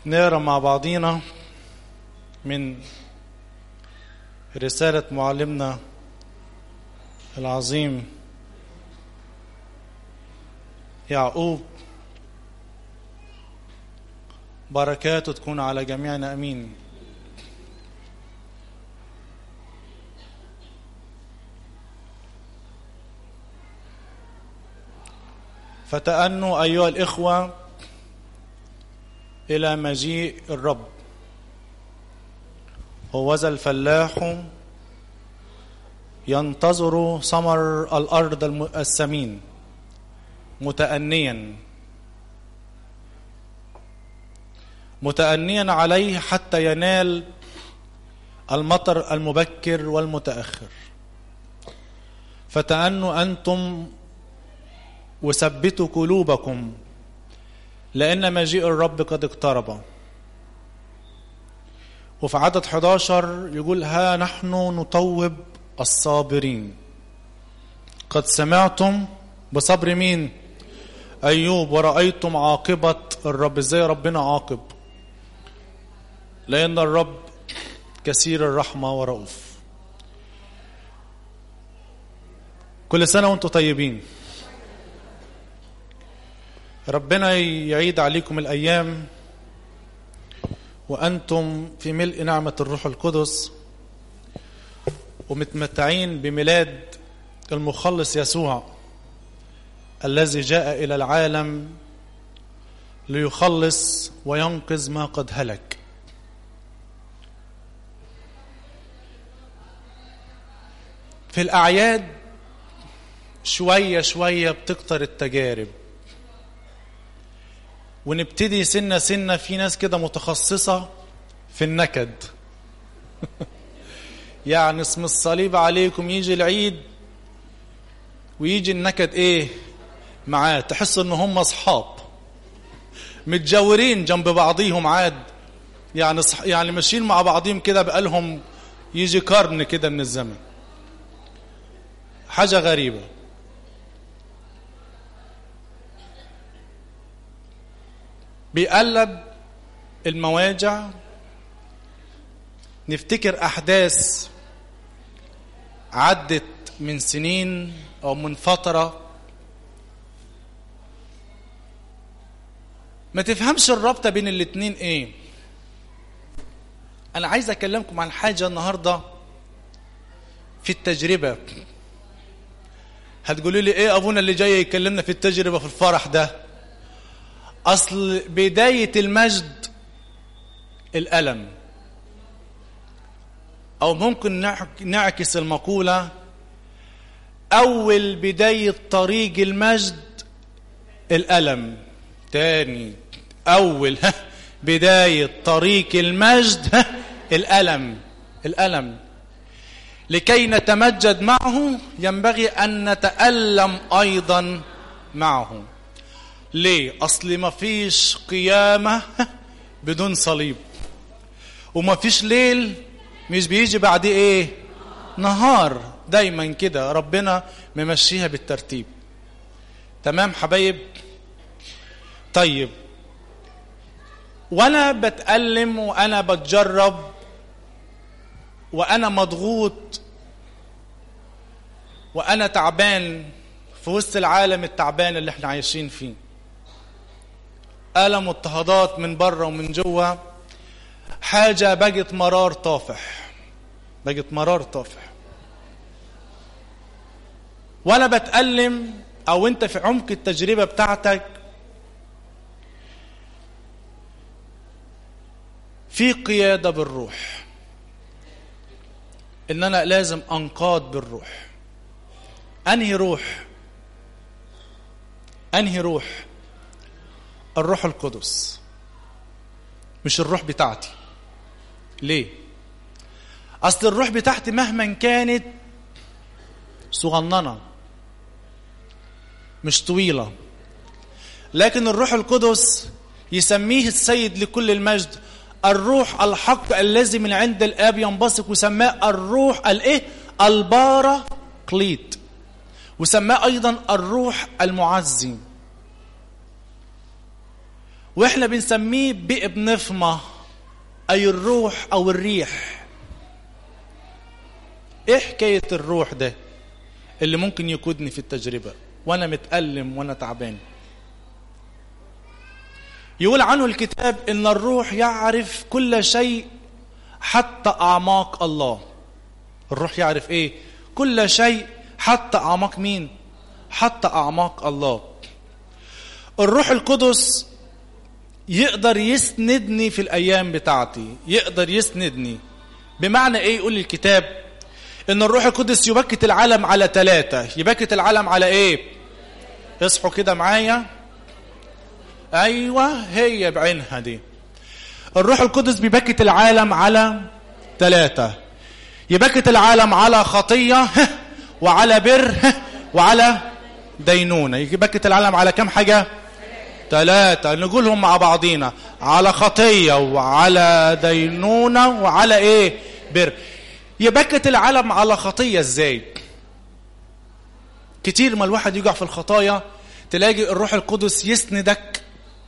نقرا مع بعضينا من رسالة معلمنا العظيم يعقوب بركاته تكون على جميعنا امين فتأنوا أيها الإخوة إلى مجيء الرب هوذا الفلاح ينتظر ثمر الأرض السمين متأنيا متأنيا عليه حتى ينال المطر المبكر والمتأخر فتأنوا أنتم وثبتوا قلوبكم لأن مجيء الرب قد اقترب وفي عدد 11 يقول ها نحن نطوب الصابرين قد سمعتم بصبر مين أيوب ورأيتم عاقبة الرب ازاي ربنا عاقب لأن الرب كثير الرحمة ورؤوف كل سنة وانتم طيبين ربنا يعيد عليكم الأيام وأنتم في ملء نعمة الروح القدس ومتمتعين بميلاد المخلص يسوع الذي جاء إلى العالم ليخلص وينقذ ما قد هلك في الأعياد شوية شوية بتكتر التجارب ونبتدي سنة سنة في ناس كده متخصصة في النكد يعني اسم الصليب عليكم يجي العيد ويجي النكد ايه معاه تحس ان هم اصحاب متجاورين جنب بعضيهم عاد يعني صح يعني ماشيين مع بعضيهم كده بقالهم يجي قرن كده من الزمن حاجة غريبة بيقلب المواجع نفتكر أحداث عدت من سنين أو من فترة ما تفهمش الرابطة بين الاتنين ايه أنا عايز أكلمكم عن حاجة النهاردة في التجربة هتقولوا لي ايه أبونا اللي جاي يكلمنا في التجربة في الفرح ده أصل بداية المجد الألم أو ممكن نعكس المقولة أول بداية طريق المجد الألم تاني أول بداية طريق المجد الألم الألم لكي نتمجد معه ينبغي أن نتألم أيضا معه ليه اصل ما فيش قيامه بدون صليب وما فيش ليل مش بيجي بعد ايه نهار دايما كده ربنا ممشيها بالترتيب تمام حبايب طيب وانا بتألم وانا بتجرب وانا مضغوط وانا تعبان في وسط العالم التعبان اللي احنا عايشين فيه ألم واضطهادات من بره ومن جوه حاجة بقت مرار طافح بقت مرار طافح وأنا بتألم أو أنت في عمق التجربة بتاعتك في قيادة بالروح إن أنا لازم أنقاد بالروح أنهي روح أنهي روح الروح القدس مش الروح بتاعتي ليه اصل الروح بتاعتي مهما كانت صغننه مش طويله لكن الروح القدس يسميه السيد لكل المجد الروح الحق الذي من عند الاب ينبثق وسماه الروح الايه الباراكليت وسماه ايضا الروح المعزي واحنا بنسميه بابنفمة اي الروح او الريح ايه حكاية الروح ده اللي ممكن يقودني في التجربة وانا متألم وانا تعبان يقول عنه الكتاب ان الروح يعرف كل شيء حتى اعماق الله الروح يعرف ايه كل شيء حتى اعماق مين حتى اعماق الله الروح القدس يقدر يسندني في الايام بتاعتي يقدر يسندني بمعنى ايه يقول الكتاب ان الروح القدس يبكت العالم على ثلاثة يبكت العالم على ايه اصحوا كده معايا ايوه هي بعينها دي الروح القدس بيبكت العالم على ثلاثة يبكت العالم على خطية وعلى بر وعلى دينونة يبكت العالم على كم حاجة ثلاثة نقولهم مع بعضينا على خطية وعلى دينونة وعلى ايه بر يبكت العالم على خطية ازاي كتير ما الواحد يقع في الخطايا تلاقي الروح القدس يسندك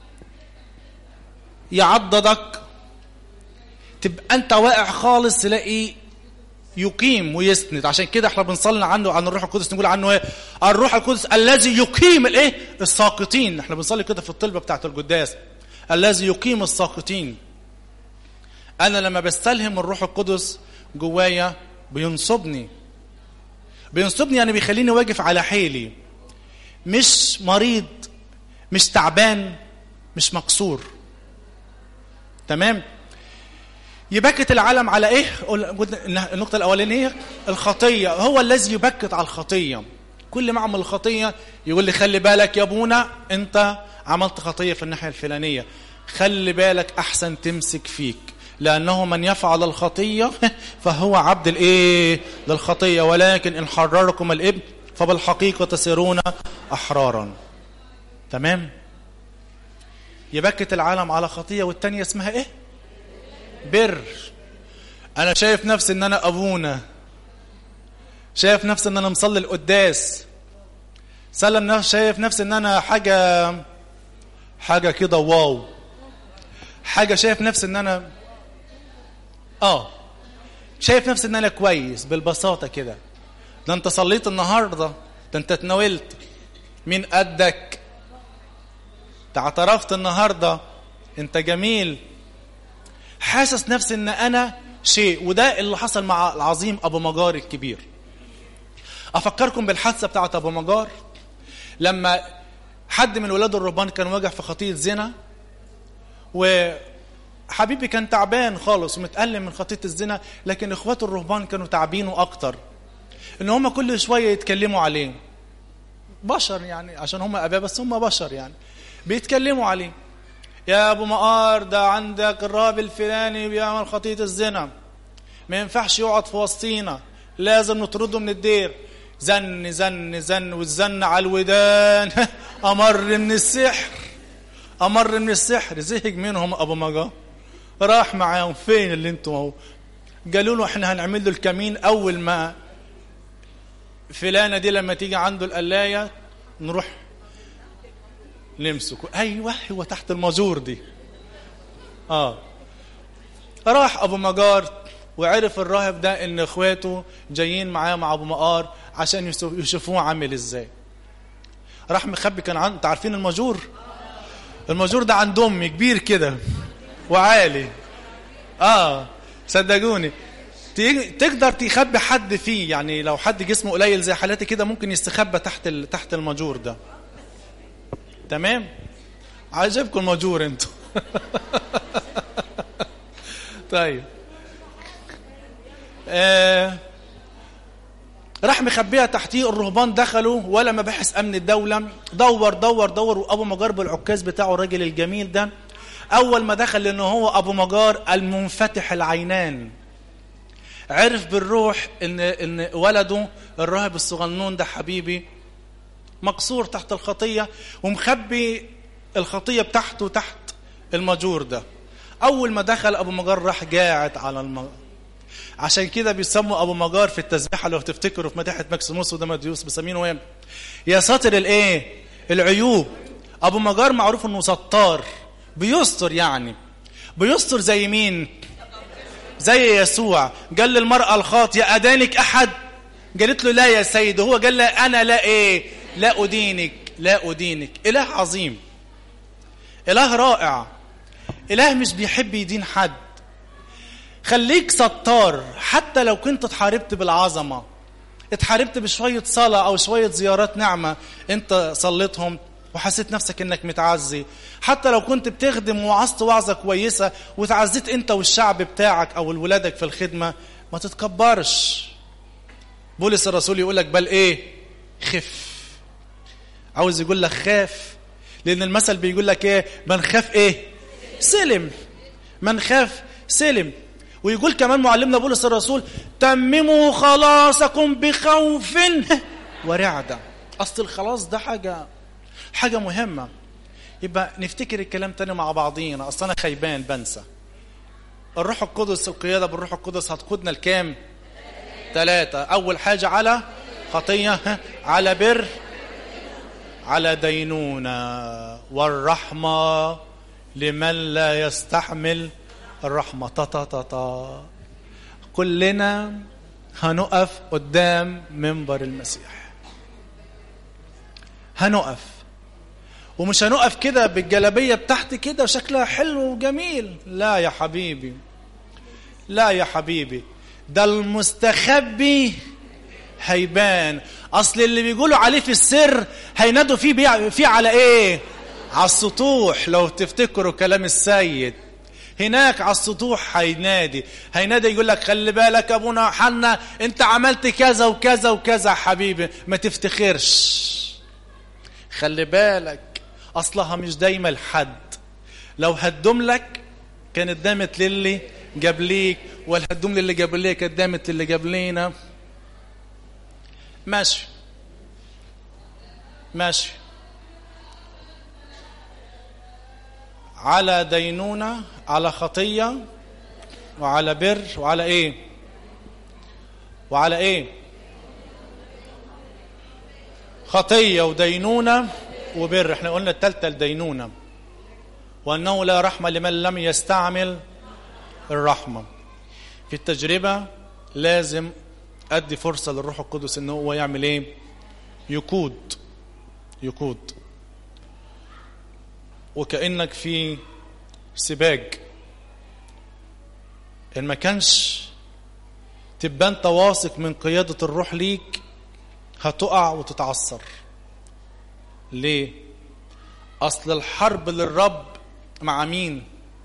يعضدك تبقى انت واقع خالص تلاقي يقيم ويسند عشان كده احنا بنصلي عنه عن الروح القدس نقول عنه ايه الروح القدس الذي يقيم الايه الساقطين احنا بنصلي كده في الطلبه بتاعه القداس الذي يقيم الساقطين انا لما بستلهم الروح القدس جوايا بينصبني بينصبني يعني بيخليني واقف على حيلي مش مريض مش تعبان مش مكسور تمام يبكت العالم على ايه النقطة الأولانية الخطية هو الذي يبكت على الخطية كل ما اعمل خطية يقول لي خلي بالك يا ابونا انت عملت خطية في الناحية الفلانية خلي بالك احسن تمسك فيك لأنه من يفعل الخطية فهو عبد الايه للخطية ولكن إن حرركم الابن فبالحقيقة تصيرون أحرارا تمام يبكت العالم على خطية والتانية اسمها ايه بر انا شايف نفسي ان انا ابونا شايف نفسي ان انا مصلي القداس سلم نفسي شايف نفسي ان انا حاجة حاجة كده واو حاجة شايف نفسي ان انا اه شايف نفسي ان انا كويس بالبساطة كده ده انت صليت النهاردة ده انت اتناولت مين قدك اعترفت النهاردة انت جميل حاسس نفسي ان انا شيء وده اللي حصل مع العظيم ابو مجار الكبير افكركم بالحادثه بتاعت ابو مجار لما حد من ولاد الرهبان كان واقع في خطيه زنا وحبيبي كان تعبان خالص ومتألم من خطيه الزنا لكن اخواته الرهبان كانوا تعبينه اكتر ان هم كل شويه يتكلموا عليه بشر يعني عشان هم اباء بس هم بشر يعني بيتكلموا عليه يا ابو مقار ده عندك الراب الفلاني بيعمل خطيه الزنا ما ينفعش يقعد في وسطينا لازم نطرده من الدير زن زن زن والزن على الودان امر من السحر امر من السحر زهق منهم ابو مجا راح معاهم فين اللي انتم اهو قالوا له احنا هنعمل له الكمين اول ما فلانه دي لما تيجي عنده القلايه نروح نمسكه ايوه هو تحت المجور دي اه راح ابو مجار وعرف الراهب ده ان اخواته جايين معاه مع ابو مقار عشان يشوفوه عامل ازاي راح مخبي كان عند عارفين المجور المجور ده عند امي كبير كده وعالي اه صدقوني تقدر تخبي حد فيه يعني لو حد جسمه قليل زي حالاتي كده ممكن يستخبى تحت تحت المجور ده تمام عجبكم المجور انتوا طيب آه راح مخبيها تحتيه الرهبان دخلوا ولا مباحث امن الدوله دور دور دور وابو مجار بالعكاز بتاعه الراجل الجميل ده اول ما دخل لانه هو ابو مجار المنفتح العينان عرف بالروح ان ان ولده الراهب الصغنون ده حبيبي مقصور تحت الخطيه ومخبي الخطيه بتاعته تحت المجور ده اول ما دخل ابو مجار راح قاعد على المجار عشان كده بيسموا ابو مجار في التسبيحه لو تفتكروا في مديحه مكسيموس ودماديوس بيسمينه ايه يا ساتر الايه العيوب ابو مجار معروف انه ستار بيستر يعني بيستر زي مين زي يسوع قال للمرأة الخاطية أدانك أحد قالت له لا يا سيد هو قال لها أنا لا إيه لا أدينك لا أدينك إله عظيم إله رائع إله مش بيحب يدين حد خليك ستار حتى لو كنت اتحاربت بالعظمة اتحاربت بشوية صلاة أو شوية زيارات نعمة أنت صليتهم وحسيت نفسك انك متعزي حتى لو كنت بتخدم وعظت وعظة كويسة وتعزيت انت والشعب بتاعك او ولادك في الخدمة ما تتكبرش بولس الرسول يقول لك بل ايه خف عاوز يقول لك خاف لان المثل بيقول لك ايه من خاف ايه سلم من خاف سلم ويقول كمان معلمنا بولس الرسول تمموا خلاصكم بخوف ورعدة اصل الخلاص ده حاجه حاجة مهمة يبقى نفتكر الكلام تاني مع بعضينا أصل أنا خيبان بنسى الروح القدس القيادة بالروح القدس هتقودنا لكام ثلاثة أول حاجة على خطية على بر على دينونة والرحمة لمن لا يستحمل الرحمة تا تا تا تا كلنا هنقف قدام منبر المسيح هنقف ومش هنقف كده بالجلابيه بتاعتي كده وشكلها حلو وجميل لا يا حبيبي لا يا حبيبي ده المستخبي هيبان اصل اللي بيقولوا عليه في السر هينادوا فيه بي... فيه على ايه على السطوح لو تفتكروا كلام السيد هناك على السطوح هينادي هينادي يقول لك خلي بالك ابونا حنا انت عملت كذا وكذا وكذا حبيبي ما تفتخرش خلي بالك اصلها مش دايما لحد لو هتدوم لك كانت دامت للي جاب ليك ولا هتدوم للي جاب ليك كانت دامت للي جاب لينا ماشي ماشي على دينونة على خطية وعلى بر وعلى ايه وعلى ايه خطية ودينونة وبر احنا قلنا التالتة الدينونة وأنه لا رحمة لمن لم يستعمل الرحمة في التجربة لازم أدي فرصة للروح القدس إن هو يعمل إيه يقود يقود وكأنك في سباج إن ما كانش تبقى أنت واثق من قيادة الروح ليك هتقع وتتعثر ليه اصل الحرب للرب مع مين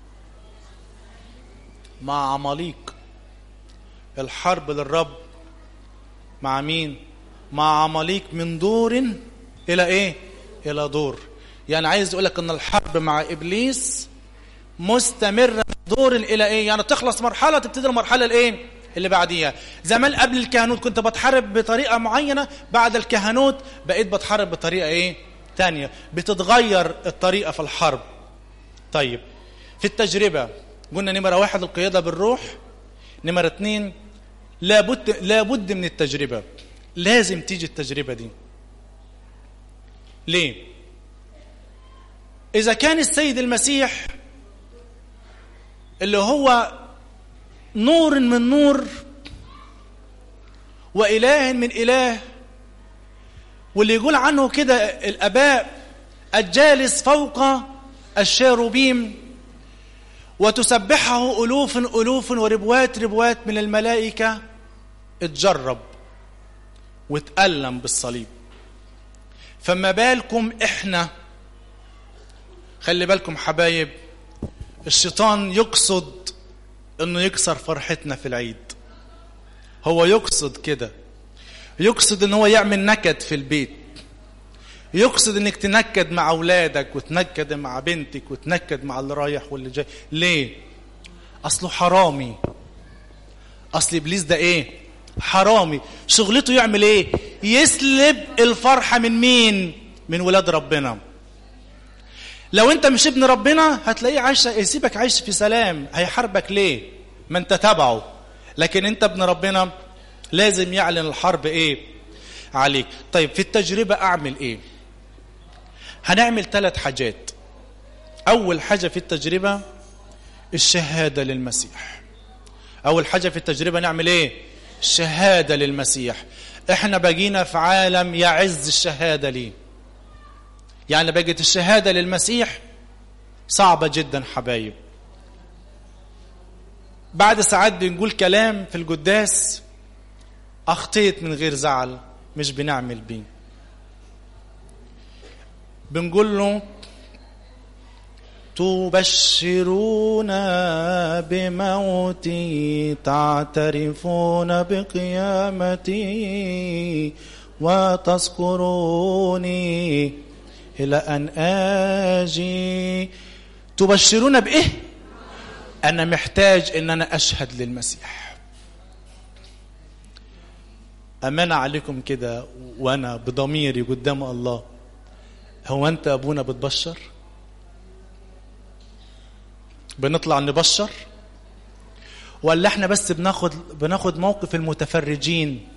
مع عماليق الحرب للرب مع مين مع عماليق من دور الى ايه الى دور يعني عايز اقول لك ان الحرب مع ابليس مستمره من دور الى ايه يعني تخلص مرحله تبتدي المرحله الايه اللي بعديها زمان قبل الكهنوت كنت بتحارب بطريقه معينه بعد الكهنوت بقيت بتحارب بطريقه ايه تانية بتتغير الطريقة في الحرب طيب في التجربة قلنا نمرة واحد القيادة بالروح نمرة اتنين لابد, لابد من التجربة لازم تيجي التجربة دي ليه إذا كان السيد المسيح اللي هو نور من نور وإله من إله واللي يقول عنه كده الاباء الجالس فوق الشاروبيم وتسبحه الوف الوف وربوات ربوات من الملائكه اتجرب واتألم بالصليب فما بالكم احنا خلي بالكم حبايب الشيطان يقصد انه يكسر فرحتنا في العيد هو يقصد كده يقصد ان هو يعمل نكد في البيت يقصد انك تنكد مع اولادك وتنكد مع بنتك وتنكد مع اللي رايح واللي جاي ليه اصله حرامي اصل ابليس ده ايه حرامي شغلته يعمل ايه يسلب الفرحه من مين من ولاد ربنا لو انت مش ابن ربنا هتلاقيه عايش يسيبك عايش في سلام هيحاربك ليه ما انت تبعه لكن انت ابن ربنا لازم يعلن الحرب ايه عليك طيب في التجربة اعمل ايه هنعمل ثلاث حاجات أول حاجة في التجربة الشهادة للمسيح أول حاجة في التجربة نعمل إيه الشهادة للمسيح إحنا بقينا في عالم يعز الشهادة ليه يعني بقت الشهادة للمسيح صعبة جدا حبايب بعد ساعات بنقول كلام في القداس أخطيت من غير زعل مش بنعمل بيه بنقول له تبشرون بموتي تعترفون بقيامتي وتذكروني إلى أن آجي تبشرون بإيه؟ أنا محتاج إن أنا أشهد للمسيح أمانة عليكم كده وأنا بضميري قدام الله هو أنت أبونا بتبشر؟ بنطلع نبشر؟ ولا احنا بس بناخد بناخد موقف المتفرجين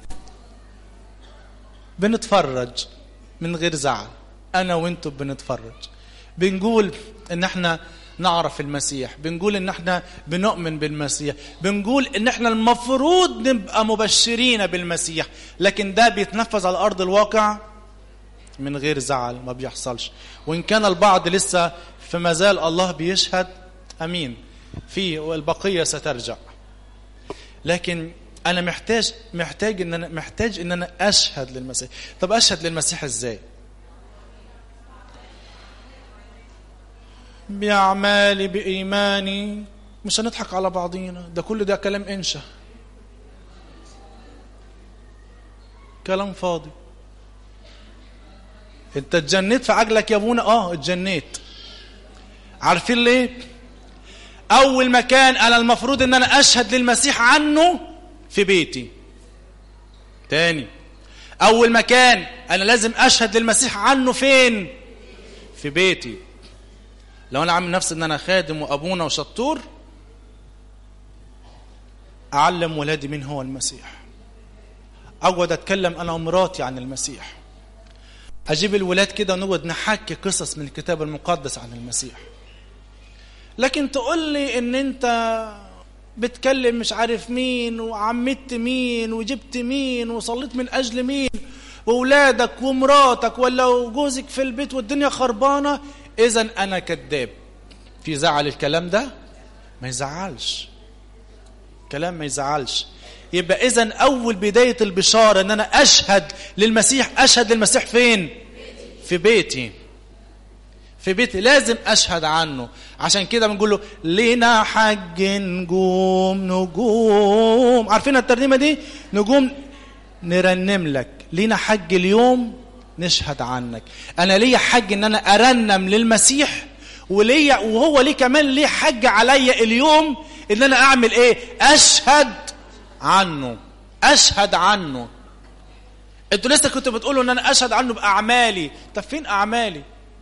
بنتفرج من غير زعل انا وانتم بنتفرج بنقول ان احنا نعرف المسيح بنقول ان احنا بنؤمن بالمسيح بنقول ان احنا المفروض نبقى مبشرين بالمسيح لكن ده بيتنفذ على ارض الواقع من غير زعل ما بيحصلش وان كان البعض لسه في مازال الله بيشهد امين في والبقيه سترجع لكن انا محتاج محتاج ان انا محتاج ان انا اشهد للمسيح طب اشهد للمسيح ازاي بأعمالي بإيماني مش هنضحك على بعضينا ده كل ده كلام إنشا كلام فاضي انت اتجنيت في عجلك يا ابونا اه اتجنيت عارفين ليه اول مكان انا المفروض ان انا اشهد للمسيح عنه في بيتي تاني اول مكان انا لازم اشهد للمسيح عنه فين في بيتي لو انا عامل نفسي ان انا خادم وابونا وشطور اعلم ولادي مين هو المسيح اقعد اتكلم انا ومراتي عن المسيح اجيب الولاد كده ونقعد نحكي قصص من الكتاب المقدس عن المسيح لكن تقول لي ان انت بتكلم مش عارف مين وعمدت مين وجبت مين وصليت من اجل مين واولادك ومراتك ولا جوزك في البيت والدنيا خربانه اذا انا كذاب في زعل الكلام ده ما يزعلش كلام ما يزعلش يبقى اذا اول بدايه البشاره ان انا اشهد للمسيح اشهد للمسيح فين في بيتي في بيتي لازم اشهد عنه عشان كده بنقول له لينا حج نجوم نجوم عارفين الترنيمه دي نجوم نرنم لك لينا حج اليوم نشهد عنك انا ليا حج ان انا ارنم للمسيح وليا وهو ليه كمان ليه حج عليا اليوم ان انا اعمل ايه اشهد عنه اشهد عنه انتوا لسه كنتوا بتقولوا ان انا اشهد عنه باعمالي طب فين اعمالي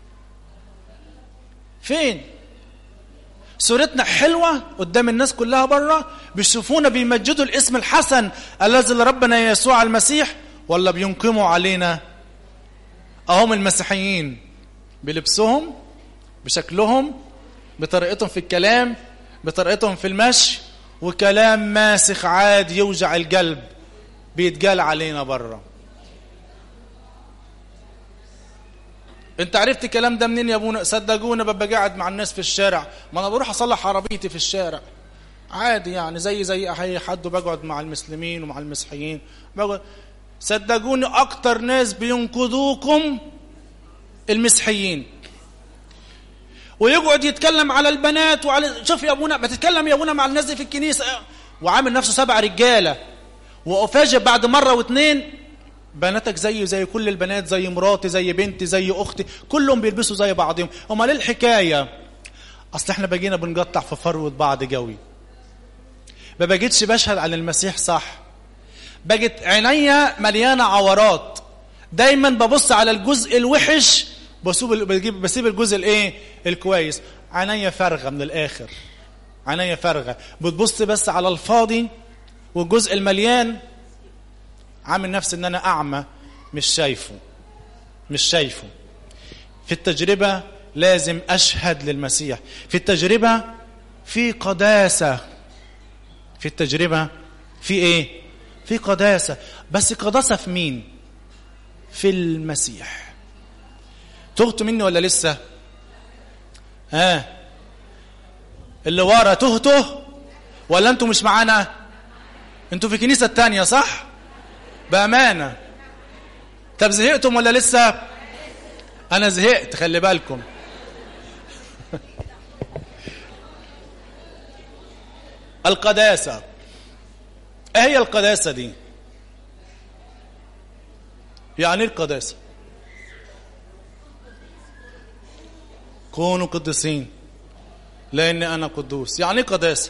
فين صورتنا حلوة قدام الناس كلها بره بيشوفونا بيمجدوا الاسم الحسن الذي لربنا يسوع المسيح ولا بينقموا علينا اهم المسيحيين بلبسهم بشكلهم بطريقتهم في الكلام بطريقتهم في المشي وكلام ماسخ عادي يوجع القلب بيتقال علينا بره انت عرفت الكلام ده منين يا ابونا صدقونا ببقى قاعد مع الناس في الشارع ما انا بروح اصلح عربيتي في الشارع عادي يعني زي زي اي حد وبقعد مع المسلمين ومع المسيحيين بقعد صدقوني اكتر ناس بينقذوكم المسيحيين ويقعد يتكلم على البنات وعلى شوف يا ابونا بتتكلم يا ابونا مع الناس دي في الكنيسه وعامل نفسه سبع رجاله وافاجئ بعد مره واثنين بناتك زي زي كل البنات زي مراتي زي بنتي زي اختي كلهم بيلبسوا زي بعضهم امال ايه الحكايه اصل احنا بقينا بنقطع في فروه بعض قوي ما بقيتش بشهد عن المسيح صح بقت عينيا مليانه عورات دايما ببص على الجزء الوحش بسيب بجيب بسيب الجزء الايه الكويس عينيا فارغه من الاخر عينيا فارغه بتبص بس على الفاضي والجزء المليان عامل نفسي ان انا اعمى مش شايفه مش شايفه في التجربه لازم أشهد للمسيح في التجربة في قداسة في التجربة في إيه في قداسة بس قداسة في مين في المسيح تهتوا مني ولا لسه ها آه. اللي ورا تهته ولا انتوا مش معانا انتوا في كنيسة تانية صح بأمانة طب زهقتم ولا لسه انا زهقت خلي بالكم القداسة ايه هي القداسة دي يعني ايه القداسة كونوا قديسين لاني انا قدوس يعني ايه قداسة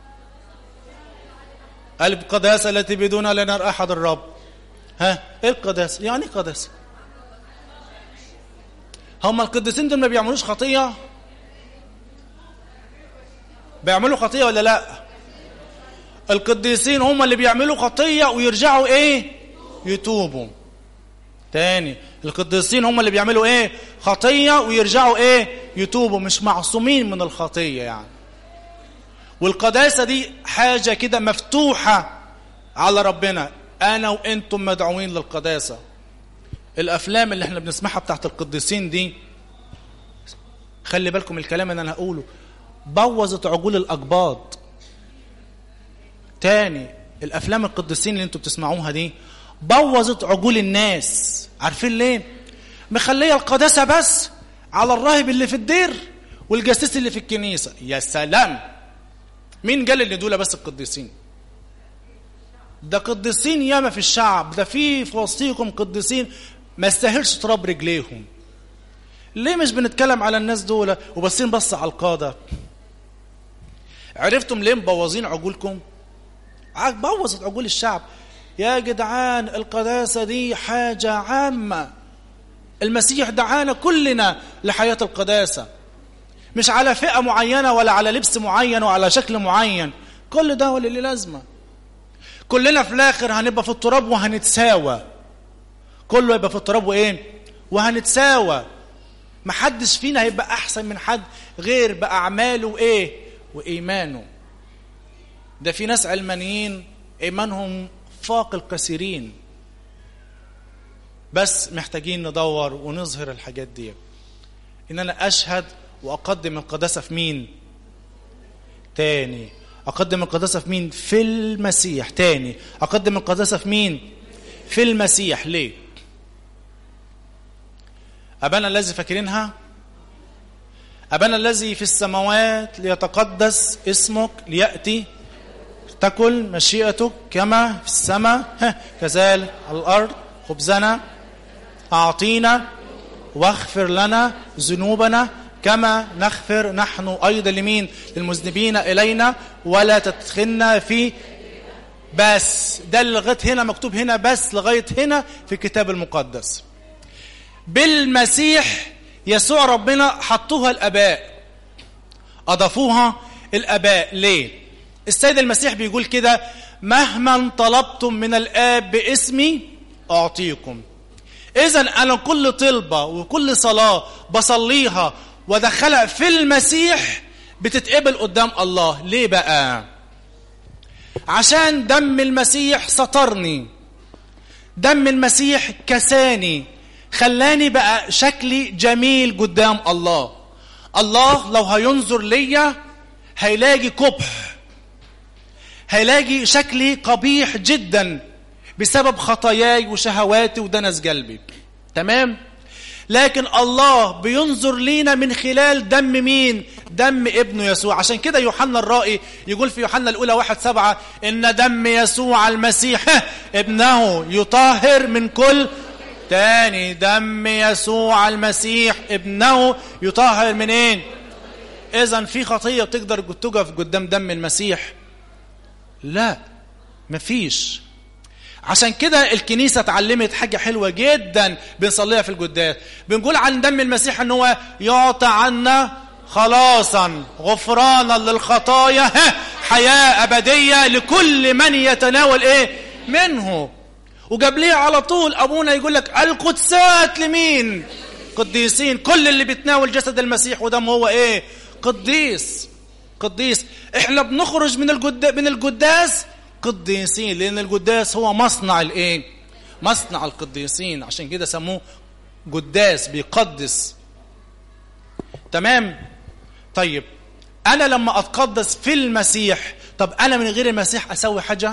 القداسة التي بدون لا نرى احد الرب ها ايه القداسة يعني ايه قداسة هم القديسين دول ما بيعملوش خطية بيعملوا خطية ولا لا القديسين هم اللي بيعملوا خطية ويرجعوا ايه يتوبوا تاني القديسين هم اللي بيعملوا ايه خطية ويرجعوا ايه يتوبوا مش معصومين من الخطية يعني والقداسة دي حاجة كده مفتوحة على ربنا انا وانتم مدعوين للقداسة الافلام اللي احنا بنسمعها بتاعت القديسين دي خلي بالكم الكلام اللي انا هقوله بوظت عقول الاقباط تاني الافلام القديسين اللي انتوا بتسمعوها دي بوظت عقول الناس عارفين ليه مخليه القداسه بس على الراهب اللي في الدير والجاسوس اللي في الكنيسه يا سلام مين قال ان دول بس القديسين ده قديسين ياما في الشعب ده في في وسطيكم قديسين ما يستاهلش تراب رجليهم ليه مش بنتكلم على الناس دول وبصين بس على القاده عرفتم ليه مبوظين عقولكم بوظت عقول الشعب يا جدعان القداسة دي حاجة عامة المسيح دعانا كلنا لحياة القداسة مش على فئة معينة ولا على لبس معين وعلى شكل معين كل ده ولا ليه لازمة كلنا في الآخر هنبقى في التراب وهنتساوى كله يبقى في التراب وإيه وهنتساوى محدش فينا هيبقى أحسن من حد غير بأعماله وإيه وإيمانه ده في ناس علمانيين إيمانهم فاق الكثيرين بس محتاجين ندور ونظهر الحاجات دي ان انا اشهد واقدم القداسه في مين تاني اقدم القداسه في مين في المسيح تاني اقدم القداسه في مين في المسيح ليه ابانا الذي فاكرينها ابانا الذي في السماوات ليتقدس اسمك لياتي تكن مشيئتك كما في السماء كذلك على الأرض خبزنا أعطينا واغفر لنا ذنوبنا كما نغفر نحن أيضا لمين للمذنبين إلينا ولا تدخلنا في بس ده لغاية هنا مكتوب هنا بس لغاية هنا في الكتاب المقدس بالمسيح يسوع ربنا حطوها الأباء أضافوها الأباء ليه السيد المسيح بيقول كده مهما طلبتم من الآب باسمي أعطيكم إذا أنا كل طلبة وكل صلاة بصليها ودخلها في المسيح بتتقبل قدام الله ليه بقى عشان دم المسيح سطرني دم المسيح كساني خلاني بقى شكلي جميل قدام الله الله لو هينظر ليا هيلاقي قبح هيلاقي شكلي قبيح جدا بسبب خطاياي وشهواتي ودنس قلبي تمام لكن الله بينظر لينا من خلال دم مين دم ابنه يسوع عشان كده يوحنا الرائي يقول في يوحنا الأولى واحد سبعة إن دم يسوع المسيح ابنه يطهر من كل تاني دم يسوع المسيح ابنه يطهر من ايه اذا في خطيه تقدر تقف قدام دم المسيح لا مفيش عشان كده الكنيسة اتعلمت حاجة حلوة جدا بنصليها في القداس بنقول عن دم المسيح ان هو يعطى عنا خلاصا غفرانا للخطايا حياة أبدية لكل من يتناول ايه منه وقبليه على طول أبونا يقول لك القدسات لمين قديسين كل اللي بيتناول جسد المسيح ودم هو ايه قديس قديس احنا بنخرج من الجد من القداس قديسين لان القداس هو مصنع الايه مصنع القديسين عشان كده سموه قداس بيقدس تمام طيب انا لما اتقدس في المسيح طب انا من غير المسيح اسوي حاجه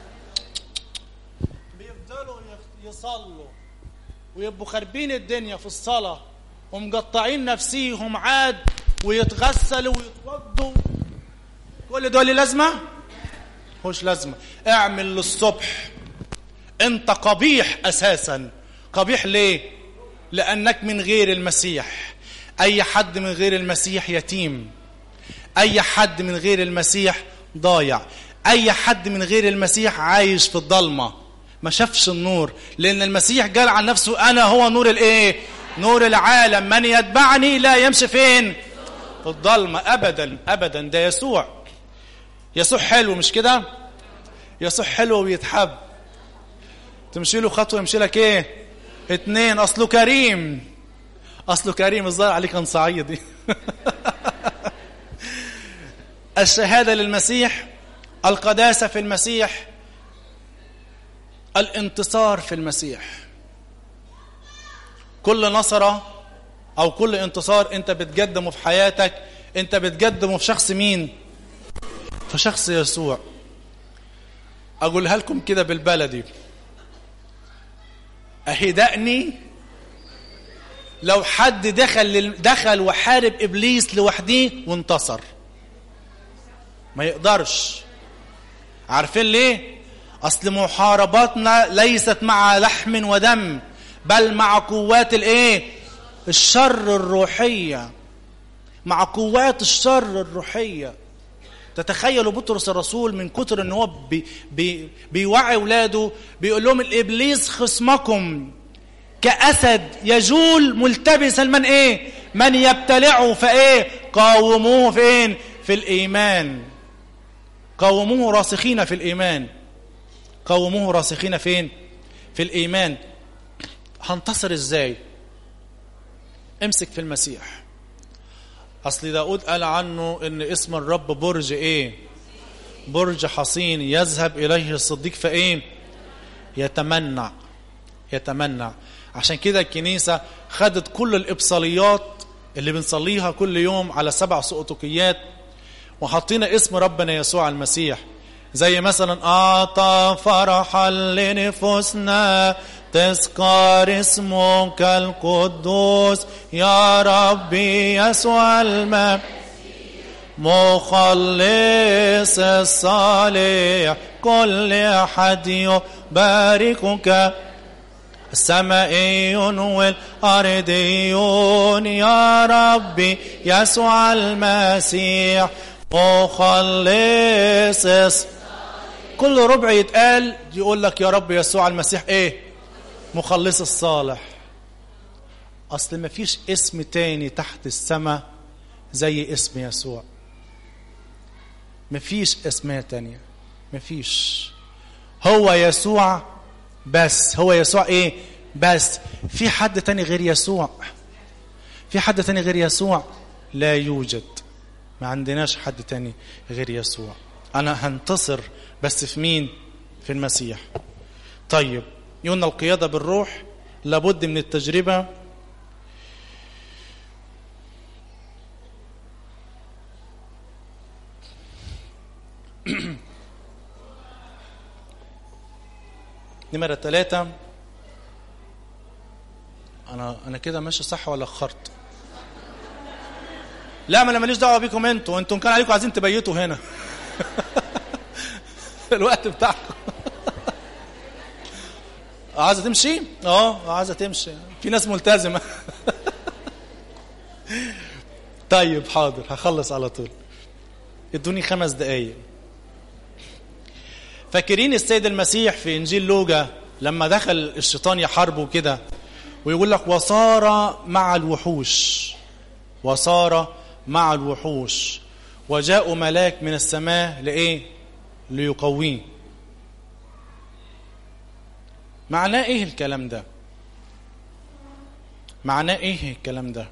بيفضلوا يصلوا ويبقوا خاربين الدنيا في الصلاه ومقطعين نفسيهم عاد ويتغسلوا ويتوضوا كل دول لازمه مش لازمه اعمل للصبح انت قبيح اساسا قبيح ليه لانك من غير المسيح اي حد من غير المسيح يتيم اي حد من غير المسيح ضايع اي حد من غير المسيح عايش في الضلمه ما شافش النور لان المسيح قال عن نفسه انا هو نور الايه نور العالم من يتبعني لا يمشي فين في الضلمه ابدا ابدا ده يسوع يسوع حلو مش كده يسوع حلو ويتحب تمشي له خطوه يمشي لك ايه اتنين اصله كريم اصله كريم الظاهر عليه كان صعيدي الشهاده للمسيح القداسه في المسيح الانتصار في المسيح كل نصره او كل انتصار انت بتقدمه في حياتك انت بتقدمه في شخص مين في شخص يسوع اقولها لكم كده بالبلدي اهدأني لو حد دخل دخل وحارب ابليس لوحده وانتصر ما يقدرش عارفين ليه اصل محارباتنا ليست مع لحم ودم بل مع قوات الايه الشر الروحيه مع قوات الشر الروحيه تتخيلوا بطرس الرسول من كتر ان هو بي بي بيوعي اولاده بيقول لهم الابليس خصمكم كاسد يجول ملتبسا من ايه من يبتلعه فايه قاوموه فين في الايمان قاوموه راسخين في الايمان قاوموه راسخين فين في الايمان هنتصر ازاي امسك في المسيح اصل داود قال عنه ان اسم الرب برج ايه برج حصين يذهب اليه الصديق فايه يتمنع يتمنع عشان كده الكنيسة خدت كل الإبصاليات اللي بنصليها كل يوم على سبع سقطقيات وحطينا اسم ربنا يسوع المسيح زي مثلا أعطى فرحا لنفوسنا تذكر اسمك القدوس يا ربي يسوع المسيح مخلص الصالح كل أحد يباركك السمائيون والأرضيون يا ربي يسوع المسيح مخلص كل ربع يتقال يقول لك يا رب يسوع المسيح ايه مخلص الصالح اصل ما فيش اسم تاني تحت السماء زي اسم يسوع ما فيش اسماء تانية ما فيش هو يسوع بس هو يسوع ايه بس في حد تاني غير يسوع في حد تاني غير يسوع لا يوجد ما عندناش حد تاني غير يسوع انا هنتصر بس في مين في المسيح طيب يقولنا القيادة بالروح لابد من التجربة نمرة ثلاثة أنا أنا كده ماشي صح ولا أخرت؟ لا ما أنا ماليش دعوة بيكم أنتوا أنتوا كان عليكم عايزين تبيتوا هنا الوقت بتاعكم عايزة تمشي؟ اه عايزة تمشي في ناس ملتزمة طيب حاضر هخلص على طول ادوني خمس دقايق فاكرين السيد المسيح في انجيل لوجا لما دخل الشيطان يحاربه كده ويقول لك وصار مع الوحوش وصار مع الوحوش وجاء ملاك من السماء لايه ليقويه معناه ايه الكلام ده معناه ايه الكلام ده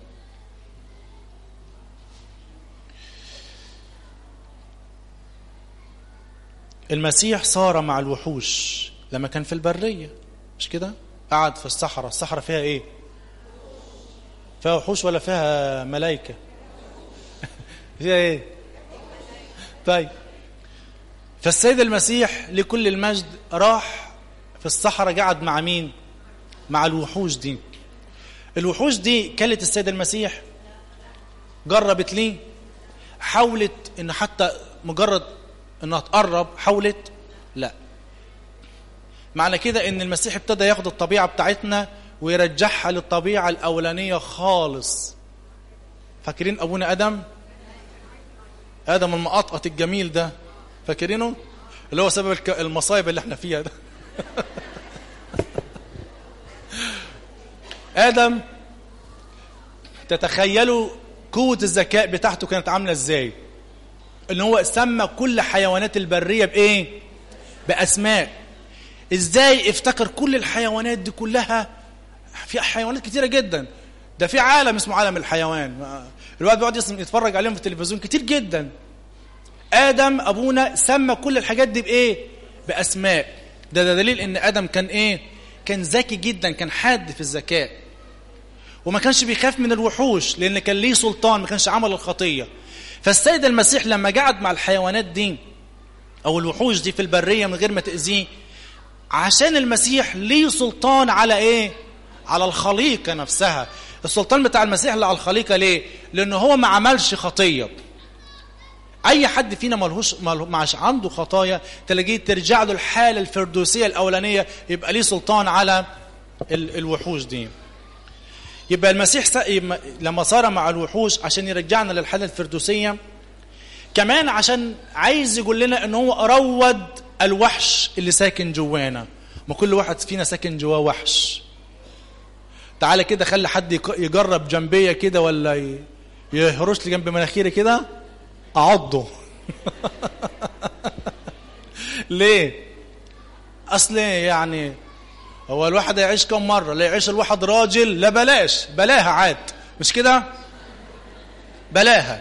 المسيح صار مع الوحوش لما كان في البرية مش كده قعد في الصحراء الصحراء فيها ايه فيها وحوش ولا فيها ملائكة فيها ايه طيب فالسيد المسيح لكل المجد راح في الصحراء قعد مع مين مع الوحوش دي الوحوش دي كلت السيد المسيح جربت ليه حاولت ان حتى مجرد انها تقرب حاولت لا معنى كده ان المسيح ابتدى ياخد الطبيعة بتاعتنا ويرجعها للطبيعة الاولانية خالص فاكرين ابونا ادم ادم المقطقط الجميل ده فاكرينه اللي هو سبب المصايب اللي احنا فيها ده ادم تتخيلوا قوة الذكاء بتاعته كانت عاملة ازاي ان هو سمى كل حيوانات البرية بايه باسماء ازاي افتكر كل الحيوانات دي كلها في حيوانات كتيرة جدا ده في عالم اسمه عالم الحيوان الواحد بيقعد يتفرج عليهم في التلفزيون كتير جدا ادم ابونا سمى كل الحاجات دي بايه باسماء ده, ده دليل ان ادم كان ايه كان ذكي جدا كان حاد في الذكاء وما كانش بيخاف من الوحوش لان كان ليه سلطان ما كانش عمل الخطيه فالسيد المسيح لما قعد مع الحيوانات دي او الوحوش دي في البريه من غير ما تاذيه عشان المسيح ليه سلطان على ايه على الخليقه نفسها السلطان بتاع المسيح اللي على الخليقه ليه لانه هو ما عملش خطيه اي حد فينا ملهوش معش عنده خطايا تلاقيه ترجع له الحاله الفردوسيه الاولانيه يبقى ليه سلطان على ال الوحوش دي يبقى المسيح لما صار مع الوحوش عشان يرجعنا للحاله الفردوسيه كمان عشان عايز يقول لنا ان هو روض الوحش اللي ساكن جوانا ما كل واحد فينا ساكن جواه وحش تعالى كده خلي حد يجرب جنبيه كده ولا يهرش لي جنب مناخيري كده اعضه ليه اصل يعني هو الواحد يعيش كم مره لا يعيش الواحد راجل لا بلاش بلاها عاد مش كده بلاها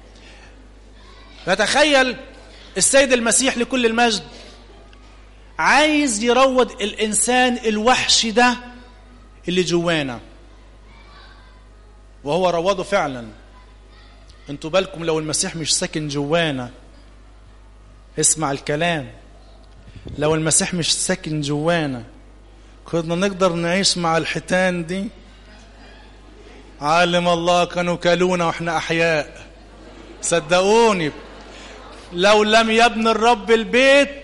فتخيل السيد المسيح لكل المجد عايز يروض الانسان الوحش ده اللي جوانا وهو روضه فعلا انتوا بالكم لو المسيح مش ساكن جوانا اسمع الكلام لو المسيح مش ساكن جوانا كنا نقدر نعيش مع الحيتان دي عالم الله كانوا كلونا واحنا احياء صدقوني لو لم يبني الرب البيت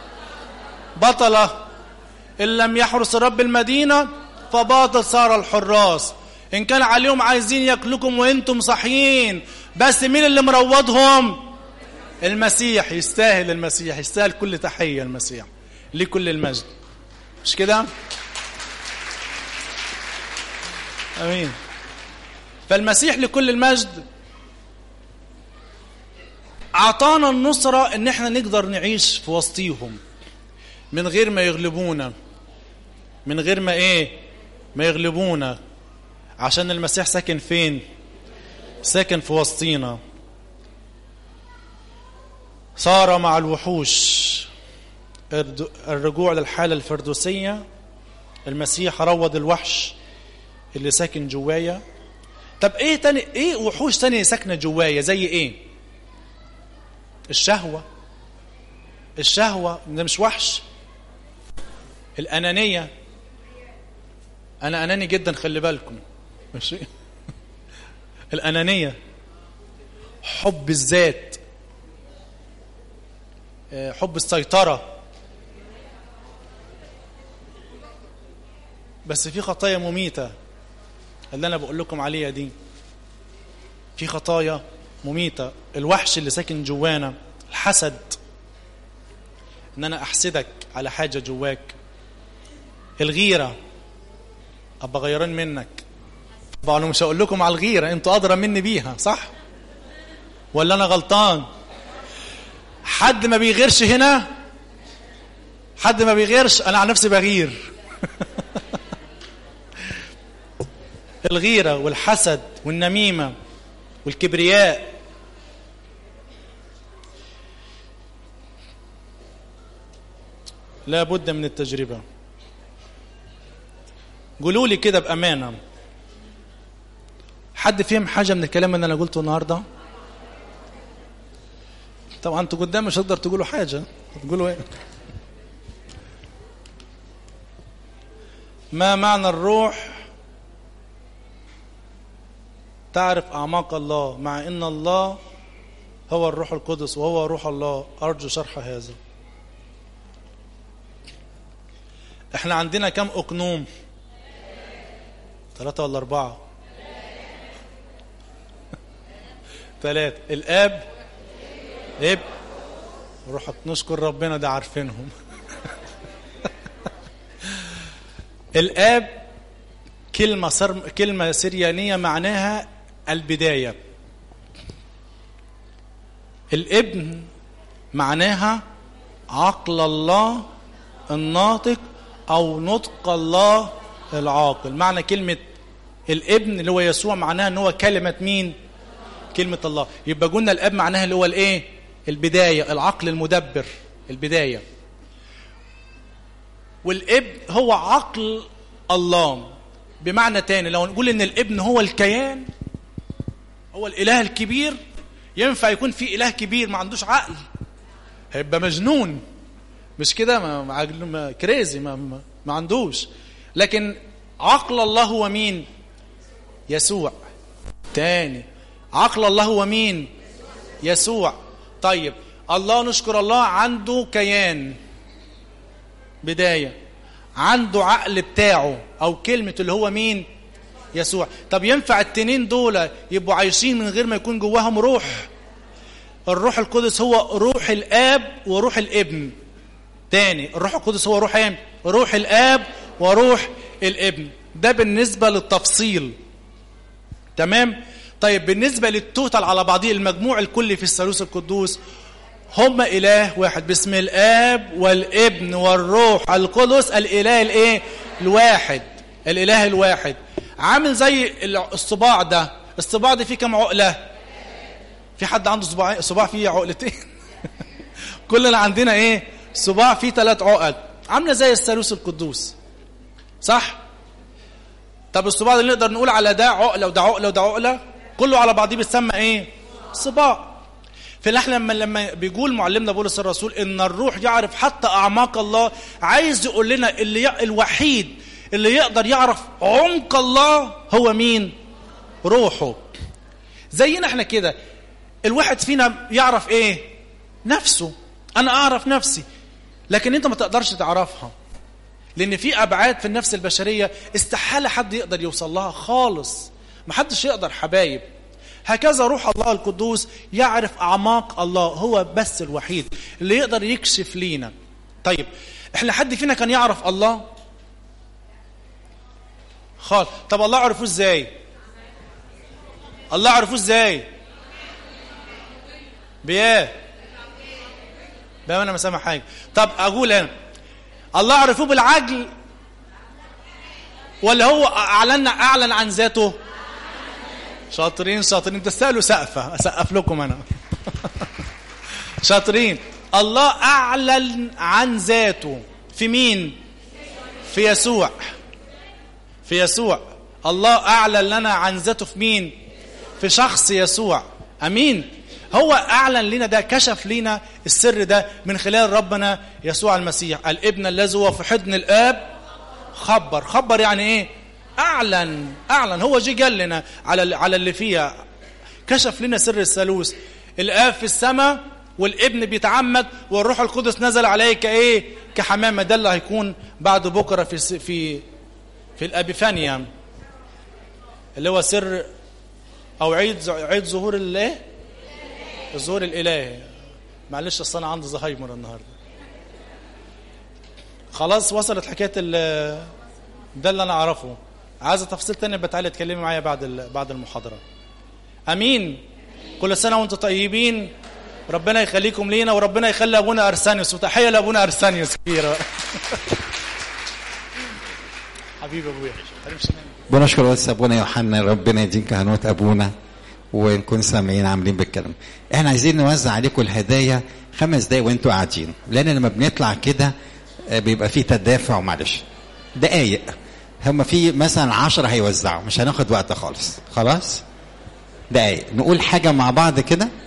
بطلة إن لم يحرس الرب المدينة فباطل صار الحراس إن كان عليهم عايزين ياكلكم وإنتم صحيين بس مين اللي مروضهم المسيح يستاهل المسيح يستاهل كل تحية المسيح لكل المجد مش كده أمين فالمسيح لكل المجد أعطانا النصرة إن إحنا نقدر نعيش في وسطيهم من غير ما يغلبونا من غير ما إيه ما يغلبونا عشان المسيح ساكن فين ساكن في وسطينا صار مع الوحوش الرجوع للحالة الفردوسية المسيح روض الوحش اللي ساكن جوايا طب ايه تاني ايه وحوش تانية ساكنة جوايا زي ايه الشهوة الشهوة ده مش وحش الأنانية أنا أناني جدا خلي بالكم ماشي الأنانية حب الذات حب السيطرة بس في خطايا مميتة اللي أنا بقول لكم عليها دي في خطايا مميتة الوحش اللي ساكن جوانا الحسد ان انا احسدك على حاجة جواك الغيرة ابقى غيران منك طبعا انا مش هقول لكم على الغيرة انتوا ادرى مني بيها صح ولا انا غلطان حد ما بيغيرش هنا حد ما بيغيرش انا عن نفسي بغير الغيرة والحسد والنميمة والكبرياء لا بد من التجربة قولوا لي كده بأمانة حد فهم حاجة من الكلام اللي أنا قلته النهاردة طبعا انتوا قدام مش هتقدر تقولوا حاجة تقولوا ايه ما معنى الروح تعرف أعماق الله مع إن الله هو الروح القدس وهو روح الله أرجو شرح هذا احنا عندنا كم أقنوم ثلاثة ولا أربعة ثلاثة الآب اب روح نشكر ربنا ده عارفينهم الآب كلمة صر... كلمة سريانية معناها البداية الابن معناها عقل الله الناطق أو نطق الله العاقل معنى كلمة الابن اللي هو يسوع معناها ان هو كلمة مين كلمة الله يبقى قلنا الاب معناها اللي هو الايه البداية العقل المدبر البداية والابن هو عقل الله بمعنى تاني لو نقول ان الابن هو الكيان هو الاله الكبير ينفع يكون في اله كبير ما عندوش عقل هيبقى مجنون مش كده ما, ما, ما كريزي ما, ما, ما عندوش لكن عقل الله هو مين يسوع تاني عقل الله هو مين يسوع طيب الله نشكر الله عنده كيان بداية عنده عقل بتاعه أو كلمة اللي هو مين يسوع طب ينفع التنين دول يبقوا عايشين من غير ما يكون جواهم روح الروح القدس هو روح الآب وروح الابن تاني الروح القدس هو روح ايه روح الآب وروح الابن ده بالنسبة للتفصيل تمام طيب بالنسبة للتوتال على بعضيه المجموع الكلي في الثالوث القدوس هم إله واحد باسم الآب والابن والروح القدس الإله الإيه الواحد الإله الواحد عامل زي الصباع ده الصباع ده فيه كم عقلة في حد عنده صباع صباع فيه عقلتين كلنا عندنا ايه صباع فيه ثلاث عقد عامله زي الثالوث القدوس صح طب الصباع اللي نقدر نقول على ده عقله وده عقله وده عقله كله على بعضيه بيتسمى ايه صباع في احنا لما لما بيقول معلمنا بولس الرسول ان الروح يعرف حتى اعماق الله عايز يقول لنا اللي ي... الوحيد اللي يقدر يعرف عمق الله هو مين روحه زينا احنا كده الواحد فينا يعرف ايه نفسه انا اعرف نفسي لكن انت ما تقدرش تعرفها لان في ابعاد في النفس البشريه استحاله حد يقدر يوصل لها خالص ما حدش يقدر حبايب هكذا روح الله القدوس يعرف اعماق الله هو بس الوحيد اللي يقدر يكشف لينا طيب احنا حد فينا كان يعرف الله خالص طب الله عرفوه ازاي الله عرفوه ازاي بياه بقى انا ما سامع حاجه طب اقول انا الله عرفوه بالعجل ولا هو اعلن اعلن عن ذاته شاطرين شاطرين تستاهلوا سقفه اسقف لكم انا شاطرين الله اعلن عن ذاته في مين في يسوع في يسوع الله اعلن لنا عن ذاته في مين في شخص يسوع امين هو اعلن لنا ده كشف لنا السر ده من خلال ربنا يسوع المسيح الابن الذي هو في حضن الاب خبر خبر يعني ايه اعلن اعلن هو جه قال لنا على على اللي فيها كشف لنا سر الثالوث الاب في السماء والابن بيتعمد والروح القدس نزل عليه كايه كحمامه ده اللي هيكون بعد بكره في في في الابيفانيا اللي هو سر او عيد عيد ظهور الايه الظهور الالهي معلش اصل انا عندي زهايمر النهارده خلاص وصلت حكايه ده اللي انا اعرفه عايزه تفصيل تاني بتعالي اتكلمي معايا بعد بعد المحاضره امين كل سنه وانتم طيبين ربنا يخليكم لينا وربنا يخلي ابونا ارسانيوس وتحيه لابونا ارسانيوس كبيره حبيبي ابويا بنشكر قدس ابونا يوحنا ربنا يديم كهنوت ابونا ونكون سامعين عاملين بالكلام احنا عايزين نوزع عليكم الهدايا خمس دقايق وانتوا قاعدين لان لما بنطلع كده آه، بيبقى في تدافع ومعلش دقايق هم في مثلا عشرة هيوزعوا مش هناخد وقت خالص خلاص دقايق نقول حاجة مع بعض كده